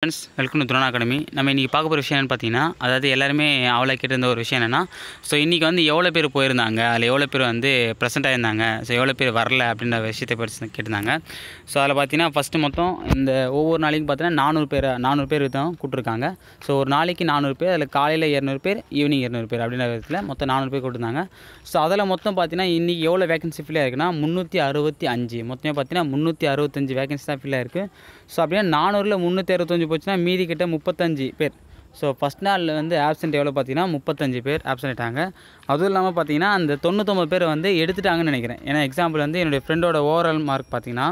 friends welcome to Drona academy நம்ம இன்றைக்கி பார்க்க போகிற விஷயம் என்னென்னு பார்த்தீங்கன்னா அதாவது எல்லாருமே அவ்வளோ கேட்டிருந்த ஒரு விஷயம் என்னென்னா ஸோ இன்றைக்கி வந்து எவ்வளோ பேர் போயிருந்தாங்க அதில் எவ்வளோ பேர் வந்து ப்ரெசென்ட் ஆயிருந்தாங்க ஸோ எவ்வளோ பேர் வரல அப்படின்ற விஷயத்தை பற்றி கேட்டிருந்தாங்க ஸோ அதில் பார்த்தீங்கன்னா ஃபஸ்ட்டு மொத்தம் இந்த ஒவ்வொரு நாளைக்கும் பார்த்தீங்கன்னா நானூறு பேர் நானூறு பேர் தான் கூப்பிட்ருக்காங்க ஸோ ஒரு நாளைக்கு நானூறு பேர் அதில் காலையில் இரநூறு பேர் ஈவினிங் இரநூறு பேர் அப்படின்ற விதத்தில் மொத்தம் நானூறு பேர் கூப்பிட்டுருந்தாங்க ஸோ அதில் மொத்தம் பார்த்தீங்கன்னா இன்றைக்கி எவ்வளோ வேகன்சி ஃபில் ஆயிருக்குன்னா முந்நூற்றி அறுபத்தி அஞ்சு மொத்தமே பார்த்தீங்கன்னா முந்நூற்றி அறுபத்தஞ்சு வேகன்சி தான் ஃபில் ஆயிருக்கு ஸோ அப்படியே நானூறில் முந்நூற்றி அறுபத்தஞ்சு போச்சுன்னா மீதி கிட்ட முப்பத்தஞ்சு பேர் ஸோ ஃபஸ்ட் நாளில் வந்து ஆப்சென்ட் எவ்வளோ பார்த்தீங்கன்னா முப்பத்தஞ்சு பேர் ஆப்சென்ட் ஆயிட்டாங்க அதுவும் இல்லாமல் பார்த்தீங்கன்னா அந்த தொண்ணூத்தொம்பது பேர் வந்து எடுத்துட்டாங்கன்னு நினைக்கிறேன் ஏன்னா எக்ஸாம்பிள் வந்து என்னுடைய ஃப்ரெண்டோட ஓவரால் மார்க் பார்த்தீங்கன்னா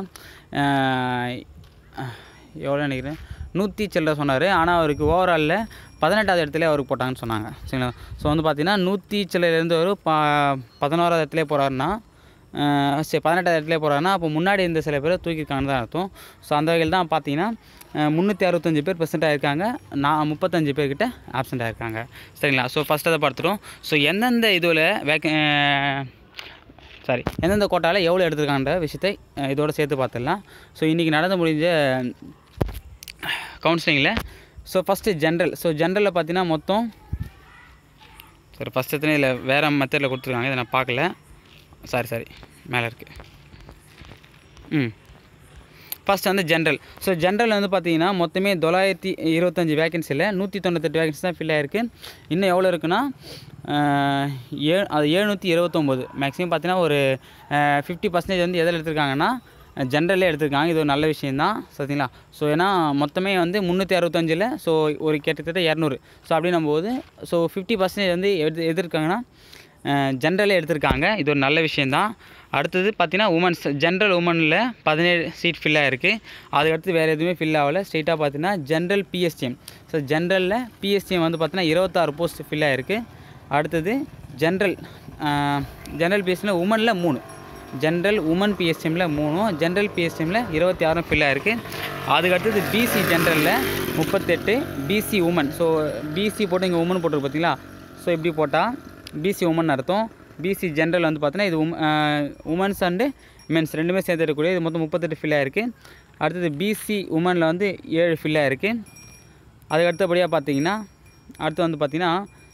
எவ்வளோ நினைக்கிறேன் நூற்றி சில்லற சொன்னார் ஆனால் அவருக்கு ஓவராலில் பதினெட்டாவது இடத்துல அவருக்கு போட்டாங்கன்னு சொன்னாங்க சரிங்களா ஸோ வந்து பார்த்தீங்கன்னா நூற்றி சில்லலேருந்து ஒரு ப பதினோராவது இடத்துல போகிறாருன்னா சரி பதினெட்டாவது இடத்துல போகிறாருன்னா அப்போ முன்னாடி இருந்த சில பேர் தூக்கியிருக்காங்கன்னு தான் அர்த்தம் ஸோ அந்த வகையில் தான் பார்த்தீங்கன்னா முந்நூற்றி அறுபத்தஞ்சு பேர் பெர்சென்ட் ஆயிருக்காங்க நான் முப்பத்தஞ்சு பேர்கிட்ட ஆப்சென்ட் ஆயிருக்காங்க சரிங்களா ஸோ ஃபஸ்ட் அதை பார்த்துட்டோம் ஸோ எந்தெந்த இதில் வேக்க சாரி எந்தெந்த கோட்டாவில் எவ்வளோ எடுத்திருக்கான்ற விஷயத்தை அஹ், இதோட சேர்த்து பார்த்துடலாம் ஸோ இன்றைக்கி நடந்து முடிஞ்ச கவுன்சிலிங்கில் ஸோ ஃபஸ்ட்டு ஜென்ரல் ஸோ ஜென்ரலில் பார்த்தீங்கன்னா மொத்தம் சரி ஃபஸ்ட் எத்தனை இதில் வேறு மெத்தடில் கொடுத்துருக்காங்க இதை நான் பார்க்கல சாரி சாரி மேலே இருக்குது ம் ஃபஸ்ட் வந்து ஜென்ரல் ஸோ ஜென்ரல் வந்து பார்த்தீங்கன்னா மொத்தமே தொள்ளாயிரத்தி இருபத்தஞ்சி வேகன்சியில் நூற்றி தொண்ணூத்தெட்டு வேகன்சி தான் ஃபில் ஆயிருக்கு இன்னும் எவ்வளோ இருக்குன்னா ஏ அது எழுநூற்றி இருபத்தொம்போது மேக்ஸிமம் பார்த்தீங்கன்னா ஒரு ஃபிஃப்டி பர்சன்டேஜ் வந்து எதில் எடுத்திருக்காங்கன்னா ஜென்ரலே எடுத்திருக்காங்க இது ஒரு நல்ல விஷயந்தான் சரிங்களா ஸோ ஏன்னா மொத்தமே வந்து முந்நூற்றி அறுபத்தஞ்சில் ஸோ ஒரு கிட்டத்தட்ட இரநூறு ஸோ அப்படின்னும் போது ஸோ ஃபிஃப்டி பர்சன்டேஜ் வந்து எது எதிர்க்காங்கன்னா ஜென்ரலே எடுத்திருக்காங்க இது ஒரு நல்ல விஷயந்தான் அடுத்தது பார்த்தீங்கன்னா உமன்ஸ் ஜென்ரல் உமனில் பதினேழு சீட் ஃபில் ஆகிருக்கு அதுக்கடுத்து வேறு எதுவுமே ஃபில் ஆகலை ஸ்ட்ரெயிட்டாக பார்த்தீங்கன்னா ஜென்ரல் பிஎஸ்டிஎம் ஸோ ஜென்ரலில் பிஎஸ்டிஎம் வந்து பார்த்தீங்கன்னா இருபத்தாறு போஸ்ட் ஃபில் ஆகிருக்கு அடுத்தது ஜென்ரல் ஜென்ரல் பிஎஸ்டிஎம்ல உமனில் மூணு ஜென்ரல் உமன் பிஎஸ்டிஎம்மில் மூணும் ஜென்ரல் பிஎஸ்டிஎம்மில் இருபத்தி ஆறும் ஃபில் ஆகிருக்கு அதுக்கடுத்தது பிசி ஜென்ரலில் முப்பத்தெட்டு பிசி உமன் ஸோ பிசி போட்டு இங்கே உமன் போட்டிருக்கு பார்த்தீங்களா ஸோ இப்படி போட்டால் பிசி உமன் அர்த்தம் பிசி ஜென்ரல் வந்து பார்த்தீங்கன்னா இது உம் உமன்ஸ் அண்டு மென்ஸ் ரெண்டுமே சேர்த்து இருக்கக்கூடிய இது மொத்தம் முப்பத்தெட்டு ஃபில் ஆகிருக்கு அடுத்தது பிசி உமனில் வந்து ஏழு ஃபில் ஆகிருக்கு அதுக்கு அடுத்தபடியாக பார்த்தீங்கன்னா அடுத்து வந்து பார்த்தீங்கன்னா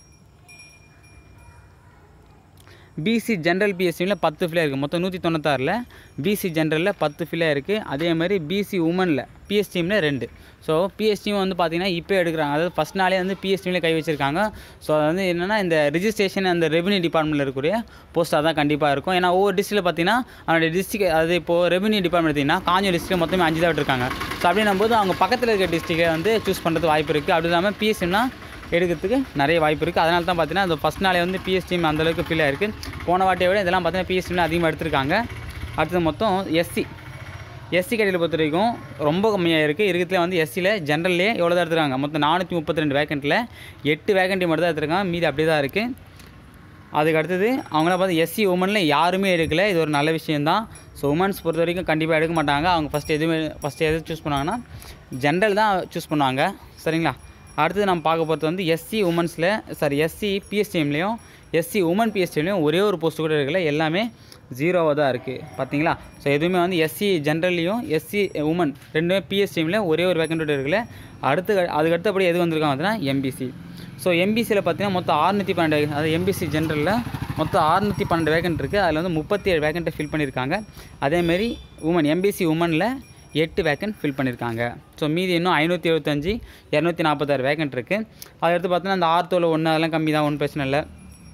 பிசி ஜென்ரல் பிஎஸ்சியில் பத்து ஃபில்லாக இருக்குது மொத்தம் நூற்றி தொண்ணூத்தாறில் பிசி ஜென்ரலில் பத்து ஃபில்லாக இருக்குது அதே மாதிரி பிசி உமனில் பிஎஸ் டீமில் ரெண்டு ஸோ பிஎஸ் டீம் வந்து பார்த்திங்கன்னா இப்போ எடுக்கிறாங்க அதாவது ஃபஸ்ட் நாளே வந்து பிஎஸ் டீமில் கை வச்சிருக்காங்க ஸோ அது வந்து என்னென்னா இந்த ரிஜிஸ்ட்ரேஷன் அந்த ரெவன்யூ டிபார்ட்மெண்ட்டில் இருக்கக்கூடிய போஸ்ட்டாக தான் கண்டிப்பாக இருக்கும் ஏன்னா ஒவ்வொரு டிஸ்ட்ரிக்டில் பார்த்தீங்கன்னா அவனுடைய டிஸ்ட்ரிக் அது இப்போது ரெவன்யூ டிபார்ட்மெண்ட் எடுத்திங்கன்னா காஞ்சூர் டிஸ்ட்ரிக்ட் மொத்தமே அஞ்சு தான் விட்டுருக்காங்க ஸோ அப்படின்னும் போது அவங்க பக்கத்தில் இருக்க டிஸ்ட்ரிக்டை வந்து சூஸ் பண்ணுறது வாய்ப்பு இருக்குது அப்படி இல்லாமல் பிஎஸ்சிம்னா எடுக்கிறதுக்கு நிறைய வாய்ப்பு இருக்குது அதனால தான் பார்த்தீங்கன்னா அந்த ஃபஸ்ட் நாளே வந்து பிஎஸ் டீம் அந்தளவுக்கு ஃபீல் ஆயிருக்கு போன வாட்டியை விட இதெல்லாம் பார்த்தீங்கன்னா பிஎஸ் டீமில் அதிகமாக எடுத்திருக்காங்க அடுத்தது மொத்தம் எஸ்சி எஸ்சி கேட்டகரி பொறுத்த வரைக்கும் ரொம்ப கம்மியாக இருக்குது இருக்கிறதுல வந்து எஸ்சியில் ஜென்ரல்லே எவ்வளோ தான் எடுத்துருக்காங்க மொத்தம் நானூற்றி முப்பத்தி ரெண்டு வேக்கண்ட்டில் எட்டு வேக்கண்ட்டி மட்டும் தான் எடுத்துருக்காங்க மீதி அப்படியே தான் இருக்குது அதுக்கு அடுத்தது அவங்களாம் பார்த்து எஸ்சி உமனில் யாருமே எடுக்கல இது ஒரு நல்ல விஷயந்தான் ஸோ உமன்ஸ் பொறுத்த வரைக்கும் கண்டிப்பாக எடுக்க மாட்டாங்க அவங்க ஃபஸ்ட்டு எதுவுமே ஃபஸ்ட்டு எது சூஸ் பண்ணுவாங்கன்னா ஜென்ரல் தான் சூஸ் பண்ணுவாங்க சரிங்களா அடுத்தது நம்ம பார்க்க போகிறது வந்து எஸ்சி உமன்ஸில் சாரி எஸ்சி பிஎஸ்டிஎம்லேயும் எஸ்சி உமன் பிஎஸ்டிஎம்லேயும் ஒரே ஒரு போஸ்ட் கூட இருக்கல எல்லாமே ஜீரோவாக தான் இருக்குது பார்த்தீங்களா ஸோ எதுவுமே வந்து எஸ்சி ஜென்ரல்லையும் எஸ்சி உமன் ரெண்டுமே பிஎஸ்டிஎம்ல ஒரே ஒரு வேக்கண்ட் இருக்கல அடுத்து அதுக்கு அடுத்தபடி எது வந்திருக்காங்க பார்த்தீங்கன்னா எம்பிசி ஸோ எம்பிசியில் பார்த்தீங்கன்னா மொத்தம் ஆறுநூற்றி பன்னெண்டு அதாவது எம்பிசி ஜென்ரலில் மொத்தம் ஆறுநூற்றி பன்னெண்டு வேக்கண்ட் இருக்குது அதில் வந்து முப்பத்தி ஏழு வேக்கண்ட்டை ஃபில் பண்ணியிருக்காங்க அதேமாரி உமன் எம்பிசி உமனில் எட்டு வேக்கண்ட் ஃபில் பண்ணியிருக்காங்க ஸோ மீதி இன்னும் ஐநூற்றி எழுபத்தஞ்சி இரநூத்தி நாற்பத்தாறு வேக்கண்ட் இருக்குது அதை எடுத்து பார்த்தோன்னா அந்த ஆர்த்தோவில் ஒன்று அதெல்லாம் கம்மி தான் ஒன்றும் பிரச்சனை இல்லை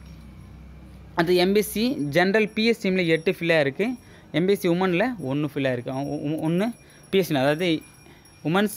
அது எம்பிசி ஜென்ரல் பிஎஸ் டீமில் எட்டு ஃபில்லாக இருக்குது எம்பிசி உமனில் ஒன்று ஃபில்லாக இருக்குது ஒன்று பிஎஸ்சி அதாவது உமன்ஸ்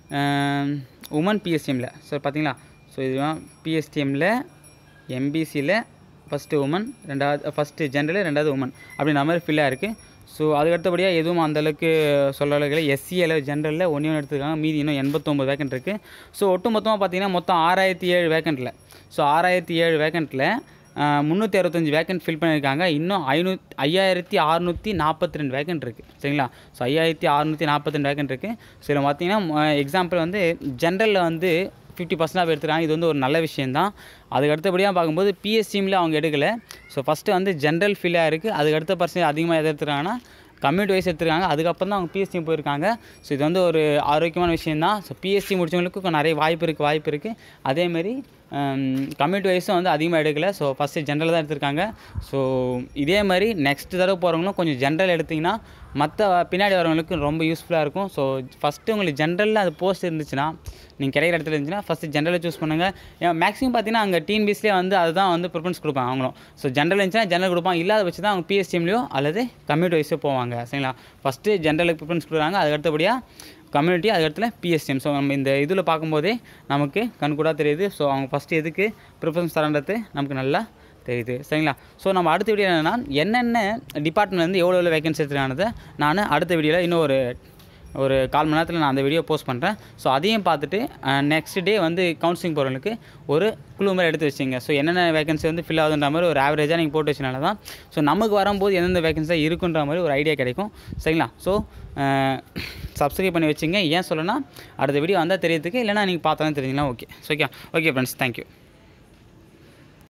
உமன் பிஎஸ்டிஎம்மில் ஸோ பார்த்தீங்களா ஸோ இதுதான் பிஎஸ்டிஎம்மில் எம்பிசியில் ஃபஸ்ட்டு உமன் ரெண்டாவது ஃபஸ்ட்டு ஜென்ரலு ரெண்டாவது உமன் அப்படின்ற மாதிரி ஃபில்லாக இருக்குது ஸோ அதுக்கடுத்தபடியாக எதுவும் அந்தளவுக்கு சொல்ல அளவுக்கு எஸ்சியில் ஜென்ரலில் ஒன்றே ஒன்று எடுத்துருக்காங்க மீதி இன்னும் எண்பத்தொம்பது வேக்கண்ட் இருக்குது ஸோ ஒட்டு மொத்தமாக பார்த்தீங்கன்னா மொத்தம் ஆறாயிரத்தி ஏழு வேக்கண்ட்டில் ஸோ ஆறாயிரத்தி ஏழு வேக்கண்ட்டில் முந்நூற்றி அறுபத்தஞ்சி வேக்கண்ட் ஃபில் பண்ணியிருக்காங்க இன்னும் ஐநூத் ஐயாயிரத்தி அறநூற்றி நாற்பத்தி ரெண்டு வேக்கண்ட் இருக்குது சரிங்களா ஸோ ஐயாயிரத்தி அறநூற்றி நாற்பத்தி ரெண்டு வேக்கண்ட் இருக்குது ஸோ இதில் பார்த்தீங்கன்னா எக்ஸாம்பிள் வந்து ஜென்ரலில் வந்து ஃபிஃப்டி பர்சன்டாக எடுத்துருக்காங்க இது வந்து ஒரு நல்ல விஷயந்தான் அதுக்கு அடுத்தபடியாக பார்க்கும்போது பிஎஸ் டீமில் அவங்க எடுக்கலை ஸோ ஃபஸ்ட்டு வந்து ஜென்ரல் ஃபில்லாக இருக்குது அதுக்கு அடுத்த பர்சன்ட் அதிகமாக எது எடுத்துருக்காங்கன்னா கம்யூனிட்டி வைஸ் எடுத்துருக்காங்க அதுக்கப்புறம் தான் அவங்க பிஎஸ்சி போயிருக்காங்க ஸோ இது வந்து ஒரு ஆரோக்கியமான விஷயம் தான் ஸோ பிஎஸ்சி முடிச்சவங்களுக்கு கொஞ்சம் நிறைய வாய்ப்பு இருக்குது வாய்ப்பு இருக்குது அதேமாரி கம்யூனிட்டி வைஸும் வந்து அதிகமாக எடுக்கலை ஸோ ஃபஸ்ட்டு ஜென்ரல் தான் எடுத்திருக்காங்க ஸோ இதே மாதிரி நெக்ஸ்ட் தடவை போகிறவங்களும் கொஞ்சம் ஜென்ரல் எடுத்திங்கன்னா மற்ற பின்னாடி வரவங்களுக்கு ரொம்ப யூஸ்ஃபுல்லாக இருக்கும் ஸோ ஃபஸ்ட்டு உங்களுக்கு ஜென்ரலில் அது போஸ்ட் இருந்துச்சுன்னா நீங்கள் கிடைக்கிற இடத்துல இருந்துச்சுன்னா ஃபஸ்ட்டு ஜென்ரலை சூஸ் பண்ணுங்கள் ஏன் மேக்ஸிமம் பார்த்தீங்கன்னா அங்கே டிஎன்பிஎஸ்லேயே வந்து அதுதான் வந்து ப்ரிஃபரன்ஸ் கொடுப்பாங்க அவங்களும் ஸோ ஜென்ரல் இருந்துச்சுன்னா ஜென்ரல் கொடுப்பாங்க இல்லாத வச்சு தான் அவங்க பிஎஸ்டிஎம்லையோ அல்லது கம்யூனிட்டி வைஸோ போவாங்க சரிங்களா ஃபஸ்ட்டு ஜென்ரலுக்கு ப்ரிஃபரன்ஸ் கொடுக்குறாங்க அதுக்கு அடுத்தபடியாக கம்யூனிட்டி அதுக்கடுத்துல பிஎஸ்டிஎம் ஸோ நம்ம இந்த இதில் பார்க்கும்போதே நமக்கு கண்கூடாக தெரியுது ஸோ அவங்க ஃபஸ்ட்டு எதுக்கு ப்ரிஃபரன்ஸ் தரன்றது நமக்கு நல்லா தெரியுது சரிங்களா ஸோ நம்ம அடுத்த வீடியோ என்னென்னா என்னென்ன டிபார்ட்மெண்ட்லேருந்து எவ்வளோ எவ்வளோ வேகன்சி எடுத்துருக்கானதை நான் அடுத்த வீடியோவில் இன்னும் ஒரு ஒரு கால் மணி நேரத்தில் நான் அந்த வீடியோ போஸ்ட் பண்ணுறேன் ஸோ அதையும் பார்த்துட்டு நெக்ஸ்ட் டே வந்து கவுன்சிலிங் போகிறவங்களுக்கு ஒரு குழு மாதிரி எடுத்து வச்சிங்க ஸோ என்னென்ன வேகன்சி வந்து ஃபில் ஆகுதுன்ற மாதிரி ஒரு ஆவரேஜாக நீங்கள் போட்டு வச்சனால தான் ஸோ நமக்கு வரும்போது எந்தெந்த வேகன்சி இருக்குன்ற மாதிரி ஒரு ஐடியா கிடைக்கும் சரிங்களா ஸோ சப்ஸ்கிரைப் பண்ணி வச்சுங்க ஏன் சொல்லனா அடுத்த வீடியோ வந்தால் தெரியறதுக்கு இல்லைனா நீங்கள் பார்த்தாலும் தெரிஞ்சுக்கலாம் okay so okay okay friends thank you